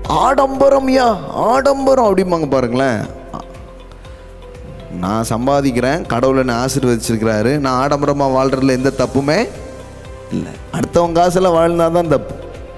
ஆடம்பரம்யா ஆடம்பரம் அப்படிம்பாங்க பாருங்களேன் நான் சம்பாதிக்கிறேன் கடவுளை என்னை ஆசீர்வதிச்சிருக்கிறாரு நான் ஆடம்பரமாக வாழ்கிறதுல எந்த தப்புமே இல்லை அடுத்தவங்க காசில் வாழ்ந்தா தான் தப்பு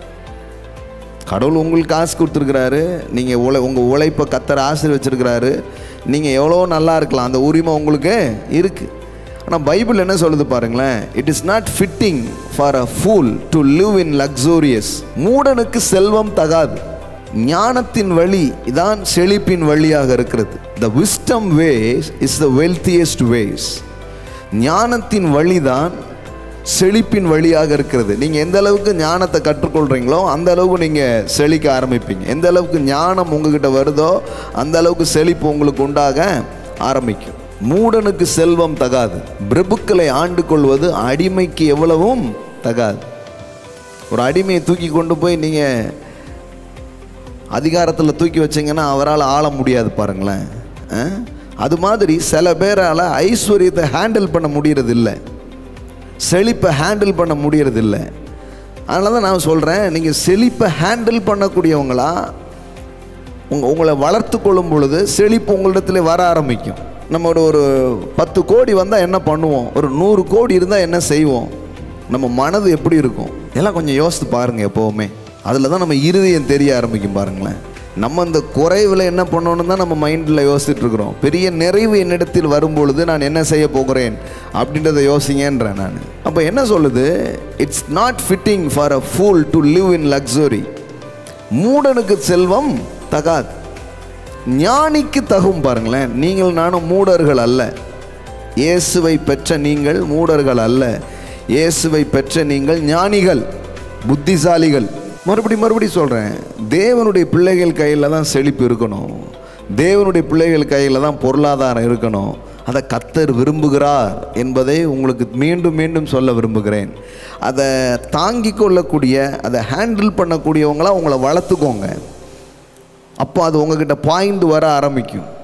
கடவுள் உங்களுக்கு காசு கொடுத்துருக்கிறாரு நீங்கள் உழை உங்கள் உழைப்பை கத்தர் ஆசீர்வச்சிருக்கிறாரு நீங்கள் எவ்வளோ நல்லா இருக்கலாம் அந்த உரிமை உங்களுக்கு இருக்குது ஆனால் பைபிள் என்ன சொல்லுது பாருங்களேன் it is not fitting for a fool to live in luxurious மூடனுக்கு செல்வம் தகாது ஞானத்தின் வழி இதான் செழிப்பின் வழியாக இருக்கிறது the wisdom ways is the wealthiest ways ஞானத்தின் வழிதான் செழிப்பின் வழியாக இருக்கிறது நீங்கள் எந்த அளவுக்கு ஞானத்தை கற்றுக்கொள்கிறீங்களோ அந்த அளவுக்கு நீங்கள் செழிக்க ஆரம்பிப்பீங்க எந்த அளவுக்கு ஞானம் உங்ககிட்ட வருதோ அந்த அளவுக்கு செழிப்பு உங்களுக்கு உண்டாக ஆரம்பிக்கும் மூடனுக்கு செல்வம் தகாது பிரபுக்களை ஆண்டு கொள்வது அடிமைக்கு எவ்வளவும் தகாது ஒரு அடிமையை தூக்கி கொண்டு போய் நீங்கள் அதிகாரத்தில் தூக்கி வச்சீங்கன்னா அவரால் ஆள முடியாது பாருங்களேன் ஆ? அது மாதிரி சில பேரால் ஐஸ்வர்யத்தை ஹேண்டில் பண்ண முடியறது இல்லை செழிப்பை ஹேண்டில் பண்ண முடியறது இல்லை அதனால தான் நான் சொல்கிறேன் நீங்கள் செழிப்பை ஹேண்டில் பண்ணக்கூடியவங்களா உங்க உங்களை வளர்த்து கொள்ளும் பொழுது செழிப்பு உங்களிடத்துல வர ஆரம்பிக்கும் நம்ம ஒரு ஒரு பத்து கோடி வந்தால் என்ன பண்ணுவோம் ஒரு நூறு கோடி இருந்தால் என்ன செய்வோம் நம்ம மனது எப்படி இருக்கும் இதெல்லாம் கொஞ்சம் யோசித்து பாருங்கள் எப்போவுமே அதில் தான் நம்ம இருதயம் தெரிய ஆரம்பிக்கும் பாருங்களேன் நம்ம இந்த குறைவில் என்ன பண்ணணும் தான் நம்ம மைண்டில் யோசிச்சுட்டு இருக்கிறோம் பெரிய நிறைவு என்னிடத்தில் வரும்பொழுது நான் என்ன செய்ய போகிறேன் அப்படின்றத யோசிங்கன்றேன் நான் அப்போ என்ன சொல்லுது it's not fitting for a fool to live in luxury மூடனுக்கு செல்வம் தகாது ஞானிக்கு தகும் பாருங்களேன் நீங்கள் நானும் மூடர்கள் அல்ல இயேசுவை பெற்ற நீங்கள் மூடர்கள் அல்ல இயேசுவை பெற்ற நீங்கள் ஞானிகள் புத்திசாலிகள் மறுபடி மறுபடி சொல்கிறேன் தேவனுடைய பிள்ளைகள் கையில் தான் செழிப்பு இருக்கணும் தேவனுடைய பிள்ளைகள் கையில் தான் பொருளாதாரம் இருக்கணும் அதை கத்தர் விரும்புகிறார் என்பதை உங்களுக்கு மீண்டும் மீண்டும் சொல்ல விரும்புகிறேன் அதை தாங்கிக் கொள்ளக்கூடிய அதை ஹேண்டில் பண்ணக்கூடியவங்களாம் உங்களை வளர்த்துக்கோங்க அப்போ அது உங்ககிட்ட பாய்ந்து வர ஆரம்பிக்கும்